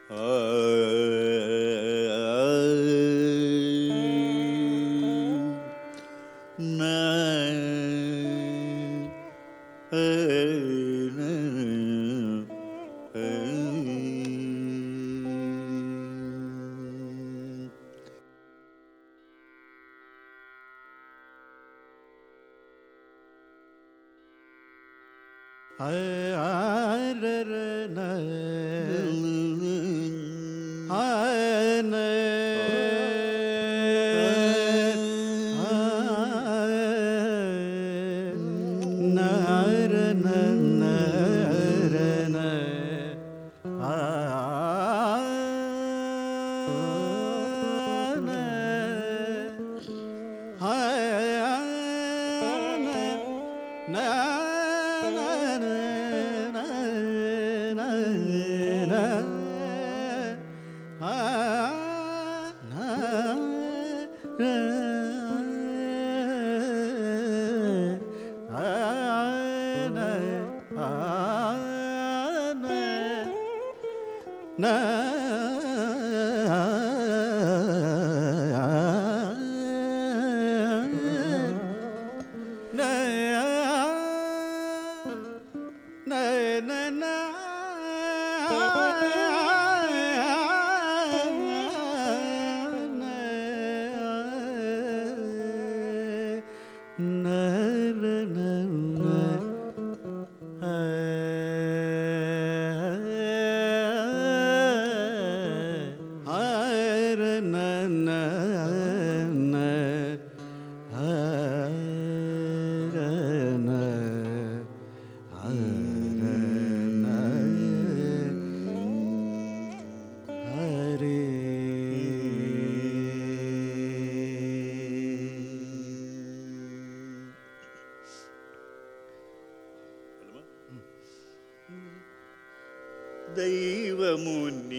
దైవము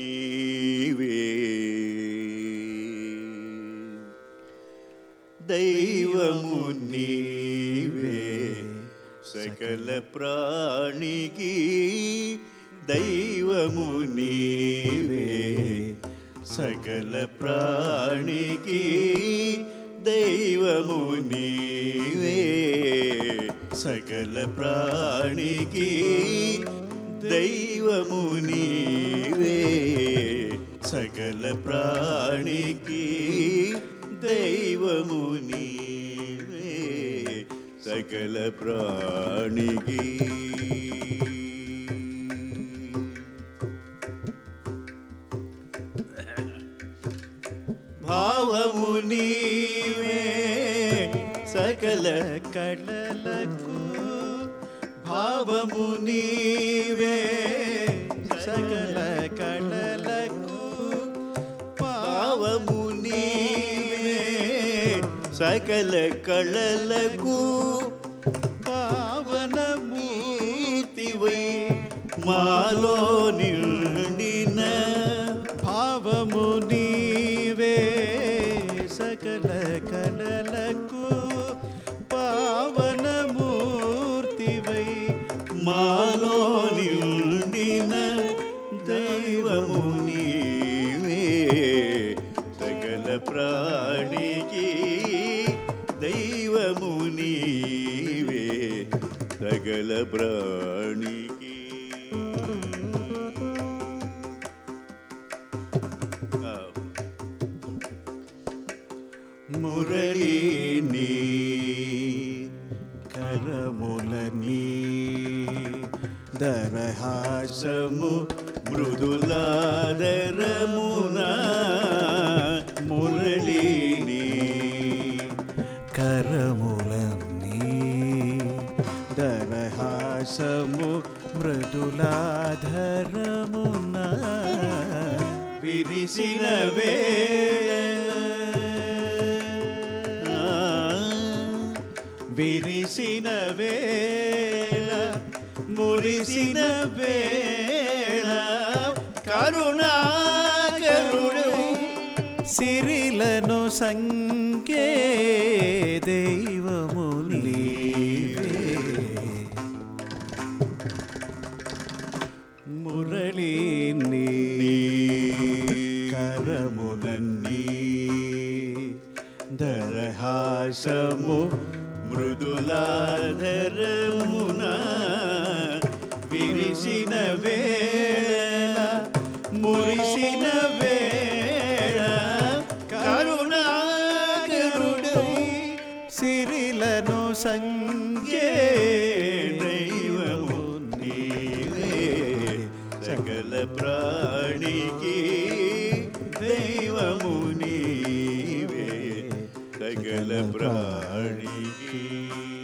నీవే దైవము నీవే సకల ప్రాణికి దైవము నీవే సకల ప్రాణికి దైవము నీవే సకల ప్రాణికి దైవము నీవే సకల ప్రాణికి దైవము నీవే సకల ప్రాణికి భావము నీవే సకల కళలకు భావము నీవే సకల కళలకు భావము నీవే సకల కళలకు పావనమూర్తివై మాలో నిండిన భావము నీవే సకల కళలకు పావనమూర్తివై మాలో నిండిన దైవము నీవే సకల ప్రాణికి దైవము నీవే సకల ప్రాణికి ఆ. మురళిని కరములని దరహాసము మృదులాదరమున మురళిని కరములన్నీ దరహాసము మృదులాధరమున విరిసిన వేళ విరిసిన వేళ మురిసిన వేళ కరుణాకరుడు సిరిలను సంకే దైవము నీవే మురళి నీ విలాసము మృదులాధరమున విరిసిన వేళ మురిసిన వేళ కరుణాకరుడై సిరిలను సంగే దైవము నీవే సకల ప్రాణికి దైవము నీవే సకల ప్రాణికి